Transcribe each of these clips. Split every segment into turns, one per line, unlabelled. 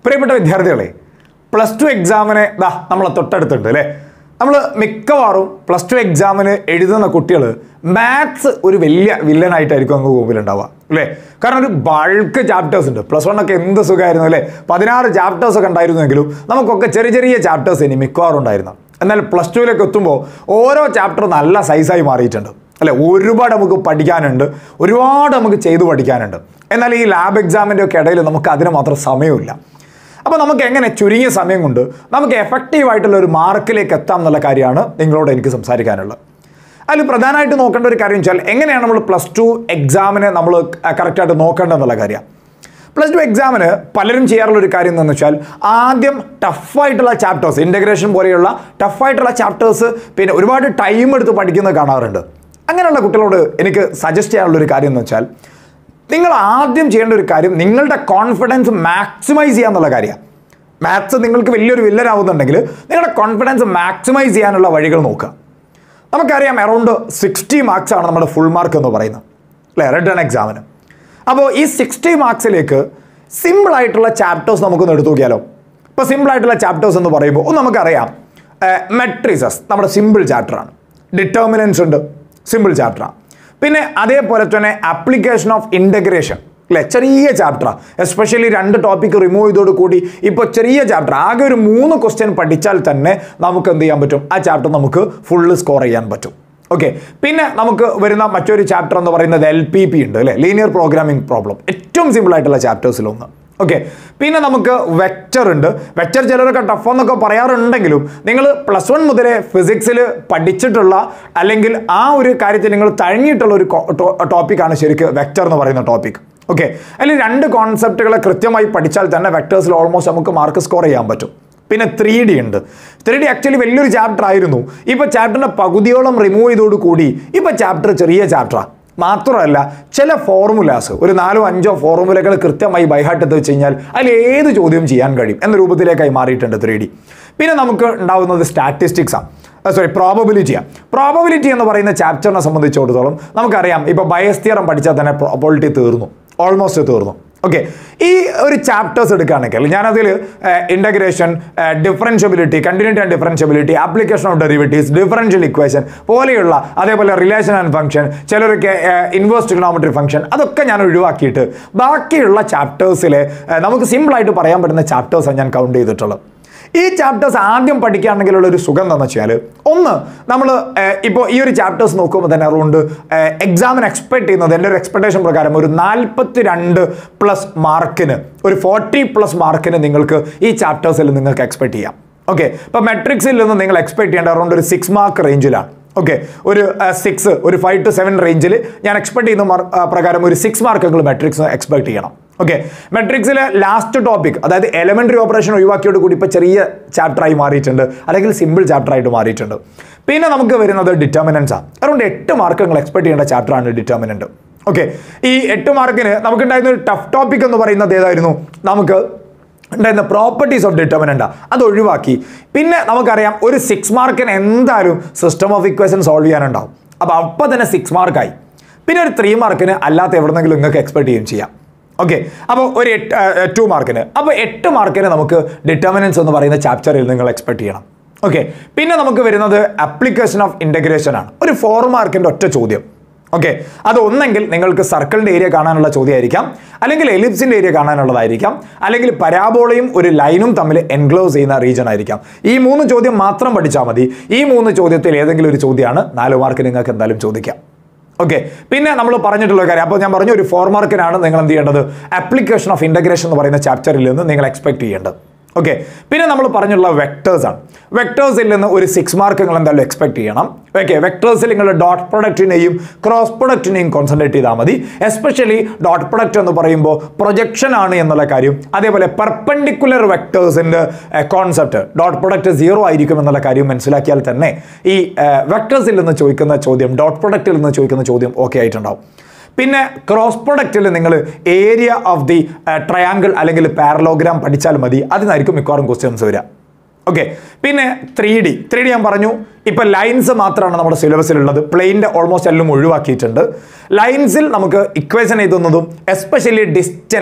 പ്രിയപ്പെട്ട വിദ്യാർത്ഥികളെ plus two എക്സാമിന് ദാ നമ്മളെ തൊട്ടടുത്തുണ്ട് അല്ലേ നമ്മൾ മിക്കവാറും പ്ലസ് ടു എക്സാമിന് എഴുതുന്ന കുട്ടികൾ മാത്സ് ഒരു വലിയ വില്ലനായിട്ടായിരിക്കും അങ്ങ് മുമ്പിലുണ്ടാവുക അല്ലേ കാരണം ഒരു ബൾക്ക് ചാപ്റ്റേഴ്സ് ഉണ്ട് പ്ലസ് വൺ ഒക്കെ എന്ത് സുഖമായിരുന്നു അല്ലേ പതിനാറ് ചാപ്റ്റേഴ്സ് ഒക്കെ ഉണ്ടായിരുന്നെങ്കിലും നമുക്കൊക്കെ ചെറിയ ചെറിയ ചാപ്റ്റേഴ്സ് ഇനി മിക്കവാറും ഉണ്ടായിരുന്നു എന്നാൽ പ്ലസ് ടുവിലേക്ക് എത്തുമ്പോൾ ഓരോ ചാപ്റ്റർ നല്ല സൈസായി മാറിയിട്ടുണ്ട് അല്ലെ ഒരുപാട് നമുക്ക് പഠിക്കാനുണ്ട് ഒരുപാട് നമുക്ക് ചെയ്തു പഠിക്കാനുണ്ട് എന്നാൽ ഈ ലാബ് എക്സാമിൻ്റെ ഒക്കെ ഇടയിൽ നമുക്ക് അതിന് മാത്രം സമയമില്ല അപ്പോൾ നമുക്ക് എങ്ങനെ ചുരുങ്ങിയ സമയം കൊണ്ട് നമുക്ക് എഫക്റ്റീവ് ആയിട്ടുള്ള ഒരു മാർക്കിലേക്ക് എത്താം എന്നുള്ള കാര്യമാണ് നിങ്ങളോട് എനിക്ക് സംസാരിക്കാനുള്ളത് അതിൽ പ്രധാനമായിട്ട് നോക്കേണ്ട ഒരു കാര്യം വെച്ചാൽ എങ്ങനെയാണ് നമ്മൾ പ്ലസ് ടു എക്സാമിനെ നമ്മൾ കറക്റ്റായിട്ട് നോക്കേണ്ടതെന്നുള്ള കാര്യമാണ് പ്ലസ് ടു എക്സാമിന് പലരും ചെയ്യാറുള്ള ഒരു കാര്യം എന്താണെന്ന് വെച്ചാൽ ആദ്യം ടഫായിട്ടുള്ള ചാപ്റ്റേഴ്സ് ഇൻ്റഗ്രേഷൻ പോലെയുള്ള ടഫായിട്ടുള്ള ചാപ്റ്റേഴ്സ് പിന്നെ ഒരുപാട് ടൈം എടുത്ത് പഠിക്കുന്നത് കാണാറുണ്ട് അങ്ങനെയുള്ള കുട്ടികളോട് എനിക്ക് സജസ്റ്റ് ചെയ്യാനുള്ള ഒരു കാര്യം എന്ന് വെച്ചാൽ നിങ്ങൾ ആദ്യം ചെയ്യേണ്ട ഒരു കാര്യം നിങ്ങളുടെ കോൺഫിഡൻസ് മാക്സിമൈസ് ചെയ്യാന്നുള്ള കാര്യമാണ് മാത്സ് നിങ്ങൾക്ക് വലിയൊരു വില്ലനാവുന്നുണ്ടെങ്കിൽ നിങ്ങളുടെ കോൺഫിഡൻസ് മാക്സിമൈസ് ചെയ്യാനുള്ള വഴികൾ നോക്കുക നമുക്കറിയാം അറൗണ്ട് സിക്സ്റ്റി മാർക്സ് ആണ് നമ്മുടെ ഫുൾ മാർക്ക് എന്ന് പറയുന്നത് അല്ലേ റിട്ടേൺ എക്സാമിന് അപ്പോൾ ഈ സിക്സ്റ്റി മാർക്സിലേക്ക് സിമ്പിൾ ആയിട്ടുള്ള ചാപ്റ്റേഴ്സ് നമുക്കൊന്ന് എടുത്തു നോക്കിയാലോ ഇപ്പോൾ സിമ്പിൾ ആയിട്ടുള്ള ചാപ്റ്റേഴ്സ് എന്ന് പറയുമ്പോൾ ഒന്ന് നമുക്കറിയാം മെട്രിസസ് നമ്മുടെ സിമ്പിൾ ചാപ്റ്ററാണ് ഡിറ്റർമിനൻസ് ഉണ്ട് സിമ്പിൾ ചാപ്റ്ററാണ് പിന്നെ അതേപോലെ തന്നെ ആപ്ലിക്കേഷൻ ഓഫ് ഇൻ്റഗ്രേഷൻ അല്ലേ ചെറിയ ചാപ്റ്ററാണ് എസ്പെഷ്യലി രണ്ട് ടോപ്പിക്ക് റിമൂവ് ചെയ്തോട് കൂടി ഇപ്പോൾ ചെറിയ ചാപ്റ്റർ ആകെ ഒരു മൂന്ന് ക്വസ്റ്റ്യൻ പഠിച്ചാൽ തന്നെ നമുക്ക് എന്ത് ചെയ്യാൻ പറ്റും ആ ചാപ്റ്റർ നമുക്ക് ഫുള്ള് സ്കോർ ചെയ്യാൻ പറ്റും ഓക്കെ പിന്നെ നമുക്ക് വരുന്ന മറ്റൊരു ചാപ്റ്റർ എന്ന് പറയുന്നത് എൽ പി പി ഉണ്ട് അല്ലേ ലീനിയർ പ്രോഗ്രാമിംഗ് പ്രോബ്ലം ഏറ്റവും സിമ്പിൾ ആയിട്ടുള്ള ചാപ്റ്റേഴ്സിലൊന്ന് ഓക്കെ പിന്നെ നമുക്ക് വെക്റ്റർ ഉണ്ട് വെക്റ്റർ ചിലരൊക്കെ ടഫ് എന്നൊക്കെ പറയാറുണ്ടെങ്കിലും നിങ്ങൾ പ്ലസ് വൺ മുതലേ ഫിസിക്സിൽ പഠിച്ചിട്ടുള്ള അല്ലെങ്കിൽ ആ ഒരു കാര്യത്തിൽ നിങ്ങൾ തഴങ്ങിയിട്ടുള്ള ഒരു ടോപ്പിക്കാണ് ശരിക്കും വെക്റ്റർ എന്ന് പറയുന്ന ടോപ്പിക് ഓക്കെ അതിൽ രണ്ട് കോൺസെപ്റ്റുകളെ കൃത്യമായി പഠിച്ചാൽ തന്നെ വെക്ടേഴ്സിൽ ഓൾമോസ്റ്റ് നമുക്ക് മാർക്ക് സ്കോർ ചെയ്യാൻ പറ്റും പിന്നെ ത്രീ ഡി ഉണ്ട് ത്രീ ഡി ആക്ച്വലി വലിയൊരു ചാപ്റ്റർ ആയിരുന്നു ഇപ്പോൾ ചാപ്റ്ററിൻ്റെ പകുതിയോളം റിമൂവ് ചെയ്തോട് കൂടി ഇപ്പോൾ ചാപ്റ്റർ ചെറിയ ചാപ്റ്ററാണ് മാത്രമല്ല ചില ഫോർമുലാസ് ഒരു നാലോ അഞ്ചോ ഫോർമുലകൾ കൃത്യമായി ബൈഹാർട്ട് എടുത്ത് വെച്ച് കഴിഞ്ഞാൽ അതിൽ ഏത് ചോദ്യം ചെയ്യാൻ കഴിയും എന്ന രൂപത്തിലേക്കായി മാറിയിട്ടുണ്ട് ത്രീ ഡി പിന്നെ നമുക്ക് ഉണ്ടാവുന്നത് സ്റ്റാറ്റിസ്റ്റിക്സാണ് സോറി പ്രോബബിലിറ്റിയാണ് പ്രോബബിലിറ്റി എന്ന് പറയുന്ന ചാപ്റ്ററിനെ സംബന്ധിച്ചിടത്തോളം നമുക്കറിയാം ഇപ്പോൾ ബയസ് തിയറം പഠിച്ചാൽ തന്നെ പ്രോബിലിറ്റി തീർന്നു ഓൾമോസ്റ്റ് തീർന്നു ഓക്കെ ഈ ഒരു ചാപ്റ്റേഴ്സ് എടുക്കുകയാണെങ്കിൽ ഞാനതിൽ integration differentiability continuity and differentiability application of derivatives differential equation പോലെയുള്ള അതേപോലെ റിലേഷൻ ആൻഡ് ഫംഗ്ഷൻ ചിലരൊക്കെ ഇൻവേഴ്സ് ട്രിഗണോമെട്രി ഫംഗ്ഷൻ അതൊക്കെ ഞാൻ ഒഴിവാക്കിയിട്ട് ബാക്കിയുള്ള ചാപ്റ്റേഴ്സിൽ നമുക്ക് സിമ്പിളായിട്ട് പറയാൻ പറ്റുന്ന ചാപ്റ്റേഴ്സാണ് ഞാൻ കൗണ്ട് ചെയ്തിട്ടുള്ളത് ഈ ചാപ്റ്റേഴ്സ് ആദ്യം പഠിക്കുകയാണെങ്കിലുള്ള ഒരു സുഖം എന്താണെന്ന് വെച്ചാൽ ഒന്ന് നമ്മൾ ഇപ്പോൾ ഈ ഒരു ചാപ്റ്റേഴ്സ് നോക്കുമ്പോൾ തന്നെ അതുകൊണ്ട് എക്സാമിന് എക്സ്പെക്ട് ചെയ്യുന്നത് എൻ്റെ ഒരു എക്സ്പെക്ടേഷൻ പ്രകാരം ഒരു നാൽപ്പത്തി രണ്ട് പ്ലസ് മാർക്കിന് ഒരു ഫോർട്ടി പ്ലസ് മാർക്കിന് നിങ്ങൾക്ക് ഈ ചാപ്റ്റേഴ്സിൽ നിങ്ങൾക്ക് എക്സ്പെക്ട് ചെയ്യാം ഓക്കെ ഇപ്പോൾ മെട്രിക്സിൽ നിന്ന് നിങ്ങൾ എക്സ്പെക്ട് ചെയ്യേണ്ട അറൗണ്ട് ഒരു സിക്സ് മാർക്ക് റേഞ്ചിലാണ് ഓക്കെ ഒരു സിക്സ് ഒരു ഫൈവ് ടു സെവൻ റേഞ്ചിൽ ഞാൻ എക്സ്പെക്ട് ചെയ്യുന്ന മാർ- ആ, പ്രകാരം ഒരു സിക്സ് മാർക്കെങ്കിലും മെട്രിക്സ് എക്സ്പെക്ട് ചെയ്യണം ഓക്കെ മെട്രിക്സിലെ ലാസ്റ്റ് ടോപ്പിക് അതായത് എലമെന്ററി ഓപ്പറേഷൻ ഒഴിവാക്കിയോട് കൂടി ഇപ്പോൾ ചെറിയ ചാപ്റ്ററായി മാറിയിട്ടുണ്ട് അല്ലെങ്കിൽ സിമ്പിൾ ചാപ്റ്റർ ആയിട്ട് മാറിയിട്ടുണ്ട് പിന്നെ നമുക്ക് വരുന്നത് ഡിറ്റർമിനൻസ് ആണ് അറൗണ്ട് എട്ട് മാർക്ക് നിങ്ങൾ എക്സ്പെക്ട് ചെയ്യേണ്ട ചാപ്റ്ററാണ് ഡിറ്റർമിനൻറ്റ് ഓക്കെ ഈ എട്ട് മാർക്കിന് നമുക്കുണ്ടായിരുന്ന ഒരു ടഫ് ടോപ്പിക് എന്ന് പറയുന്നത് ഏതായിരുന്നു നമുക്ക് ഉണ്ടായിരുന്ന പ്രോപ്പർട്ടീസ് ഓഫ് ഡിറ്റർമിനൻ്റ് അത് ഒഴിവാക്കി പിന്നെ നമുക്കറിയാം ഒരു സിക്സ് മാർക്കിന് എന്തായാലും സിസ്റ്റം ഓഫ് ഇക്വേഷൻ സോൾവ് ചെയ്യാനുണ്ടാവും അപ്പോൾ അപ്പം തന്നെ സിക്സ് മാർക്കായി പിന്നെ ഒരു ത്രീ മാർക്കിന് അല്ലാത്ത എവിടെന്നെങ്കിലും നിങ്ങൾക്ക് എക്സ്പെക്ട് ചെയ്യുകയും ചെയ്യാം ഓക്കെ അപ്പോൾ ഒരു എട്ട് ടു മാർക്കിന് അപ്പോൾ എട്ട് മാർക്കിന് നമുക്ക് ഡിറ്റർമിനൻസ് എന്ന് പറയുന്ന ചാപ്റ്ററിൽ നിങ്ങൾ എക്സ്പെക്ട് ചെയ്യണം ഓക്കെ പിന്നെ നമുക്ക് വരുന്നത് അപ്ലിക്കേഷൻ ഓഫ് ഇൻ്റഗ്രേഷൻ ആണ് ഒരു ഫോർ മാർക്കിൻ്റെ ഒറ്റ ചോദ്യം ഓക്കെ അത് ഒന്നെങ്കിൽ നിങ്ങൾക്ക് സർക്കിളിൻ്റെ ഏരിയ കാണാനുള്ള ചോദ്യമായിരിക്കാം അല്ലെങ്കിൽ എലിപ്സിൻ്റെ ഏരിയ കാണാനുള്ളതായിരിക്കാം അല്ലെങ്കിൽ പരാബോളയും ഒരു ലൈനും തമ്മിൽ എൻക്ലോസ് ചെയ്യുന്ന റീജൺ ആയിരിക്കാം ഈ മൂന്ന് ചോദ്യം മാത്രം പഠിച്ചാൽ മതി ഈ മൂന്ന് ചോദ്യത്തിൽ ഏതെങ്കിലും ഒരു ചോദ്യമാണ് നാല് മാർക്ക് നിങ്ങൾക്ക് എന്തായാലും ചോദിക്കാം ഓക്കെ പിന്നെ നമ്മൾ പറഞ്ഞിട്ടുള്ള കാര്യം അപ്പോൾ ഞാൻ പറഞ്ഞു ഒരു ഫോർ മാർക്കിനാണ് നിങ്ങൾ എന്ത് ചെയ്യേണ്ടത് ആപ്ലിക്കേഷൻ ഓഫ് ഇൻ്റഗ്രേഷൻ എന്ന് പറയുന്ന ചാപ്റ്ററിൽ നിന്ന് നിങ്ങൾ എക്സ്പെക്ട് ചെയ്യേണ്ടത് ഓക്കെ പിന്നെ നമ്മൾ പറഞ്ഞിട്ടുള്ള വെക്ടേഴ്സ് ആണ് വെക്ടേഴ്സിൽ നിന്ന് ഒരു സിക്സ് മാർക്ക് നിങ്ങൾ എന്തായാലും എക്സ്പെക്ട് ചെയ്യണം ഓക്കെ വെക്ടേഴ്സിൽ നിങ്ങൾ ഡോട്ട് പ്രൊഡക്റ്റിനെയും ക്രോസ് പ്രൊഡക്റ്റിനെയും കോൺസെൻട്രേറ്റ് ചെയ്താൽ മതി എസ്പെഷ്യലി ഡോട്ട് പ്രൊഡക്റ്റ് എന്ന് പറയുമ്പോൾ പ്രൊജക്ഷൻ ആണ് എന്നുള്ള കാര്യം അതേപോലെ പെർപ്പൻഡിക്കുലർ വെക്ടേഴ്സിൻ്റെ കോൺസെപ്റ്റ് ഡോട്ട് പ്രൊഡക്റ്റ് സീറോ ആയിരിക്കും എന്നുള്ള കാര്യം മനസ്സിലാക്കിയാൽ തന്നെ ഈ വെക്ടേഴ്സിൽ നിന്ന് ചോദിക്കുന്ന ചോദ്യം ഡോട്ട് പ്രൊഡക്റ്റിൽ നിന്ന് ചോദിക്കുന്ന ചോദ്യം ഓക്കെ ആയിട്ടുണ്ടാവും പിന്നെ ക്രോസ് പ്രൊഡക്റ്റിൽ നിങ്ങൾ ഏരിയ ഓഫ് ദി ട്രയാങ്കിൾ അല്ലെങ്കിൽ പാരലോഗ്രാം പഠിച്ചാൽ മതി അതിനായിരിക്കും മിക്കവാറും ക്വസ്റ്റ്യൻസ് വരിക ഓക്കെ പിന്നെ ത്രീ ഡി ത്രീ ഡി ഞാൻ പറഞ്ഞു ഇപ്പം ലൈൻസ് മാത്രമാണ് നമ്മുടെ സിലബസിലുള്ളത് പ്ലെയിൻ്റെ ഓൾമോസ്റ്റ് എല്ലാം ഒഴിവാക്കിയിട്ടുണ്ട് ലൈൻസിൽ നമുക്ക് ഇക്വേഷൻ എഴുതുന്നതും especially distance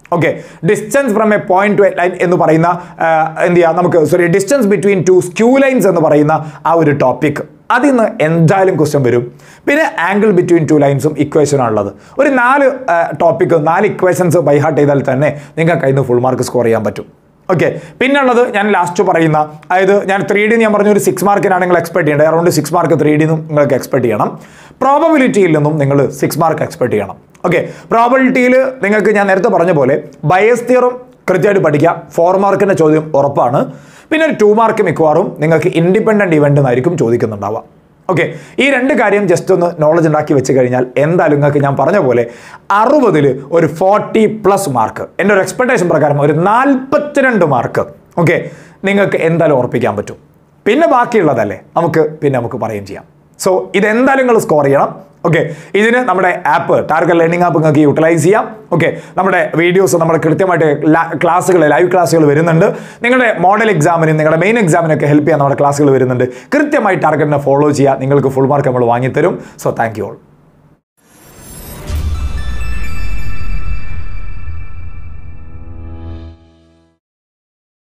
okay distance from a point to a line എന്ന് പറയുന്ന ആ, എന്ത് ചെയ്യുക നമുക്ക് sorry distance between two skew lines എന്ന് പറയുന്ന ആ ഒരു ടോപ്പിക് അതിൽ നിന്ന് എന്തായാലും ക്വസ്റ്റ്യൻ വരും പിന്നെ ആംഗിൾ ബിറ്റ്വീൻ ടു ലൈൻസും ഇക്വേഷനാണുള്ളത് ഒരു നാല് ടോപ്പിക്ക് നാല് ഇക്വേഷൻസ് ബൈ ഹാർട്ട് ചെയ്താൽ തന്നെ നിങ്ങൾക്ക് അതിൽ നിന്ന് ഫുൾ മാർക്ക് സ്കോർ ചെയ്യാൻ പറ്റും ഓക്കെ പിന്നുള്ളത് ഞാൻ ലാസ്റ്റ് പറയുന്ന അതായത് ഞാൻ ത്രീ ഡി ഞാൻ പറഞ്ഞ ഒരു സിക്സ് മാർക്കിനാണ് നിങ്ങൾ എക്സ്പെക്ട് ചെയ്യേണ്ടത് around six mark three D നിങ്ങൾക്ക് എക്സ്പെക്ട് ചെയ്യണം പ്രോബബിലിറ്റിയിൽ നിന്നും നിങ്ങൾ സിക്സ് മാർക്ക് എക്സ്പെക്ട് ചെയ്യണം ഓക്കെ പ്രോബബിലിറ്റിയിൽ നിങ്ങൾക്ക് ഞാൻ നേരത്തെ പറഞ്ഞ പോലെ ബയസ് തിയറും കൃത്യമായിട്ട് പഠിക്കുക ഫോർ മാർക്കിൻ്റെ ചോദ്യം ഉറപ്പാണ് പിന്നെ ഒരു ടു മാർക്ക് മിക്കവാറും നിങ്ങൾക്ക് ഇൻഡിപെൻഡൻറ്റ് ഇവൻ്റ് എന്നായിരിക്കും ചോദിക്കുന്നുണ്ടാവുക ഓക്കെ ഈ രണ്ട് കാര്യം ജസ്റ്റ് ഒന്ന് നോളജ് ഉണ്ടാക്കി വെച്ച് കഴിഞ്ഞാൽ എന്തായാലും നിങ്ങൾക്ക് ഞാൻ പറഞ്ഞ പോലെ അറുപതിൽ ഒരു ഫോർട്ടി പ്ലസ് മാർക്ക് എൻ്റെ ഒരു എക്സ്പെക്ടേഷൻ പ്രകാരം ഒരു നാൽപ്പത്തിരണ്ട് മാർക്ക് ഓക്കെ നിങ്ങൾക്ക് എന്തായാലും ഉറപ്പിക്കാൻ പറ്റും പിന്നെ ബാക്കിയുള്ളതല്ലേ നമുക്ക് പിന്നെ നമുക്ക് പറയുകയും ചെയ്യാം സോ ഇതെന്തായാലും നിങ്ങൾ സ്കോർ ചെയ്യണം ഓക്കെ ഇതിന് നമ്മുടെ ആപ്പ് ടാർഗറ്റ് ലേണിംഗ് ആപ്പ് നിങ്ങൾക്ക് യൂട്ടിലൈസ് ചെയ്യാം ഓക്കെ നമ്മുടെ വീഡിയോസ് നമ്മുടെ കൃത്യമായിട്ട് ക്ലാസ്സുകൾ ലൈവ് ക്ലാസ്സുകൾ വരുന്നുണ്ട് നിങ്ങളുടെ മോഡൽ എക്സാമിനും നിങ്ങളുടെ മെയിൻ എക്സാമിനൊക്കെ ഹെൽപ്പ് ചെയ്യാൻ നമ്മുടെ ക്ലാസ്സുകൾ വരുന്നുണ്ട് കൃത്യമായി ടാർഗറ്റിനെ ഫോളോ ചെയ്യുക നിങ്ങൾക്ക് ഫുൾ മാർക്ക് നമ്മൾ വാങ്ങിത്തരും സോ താങ്ക് യു ഓൾ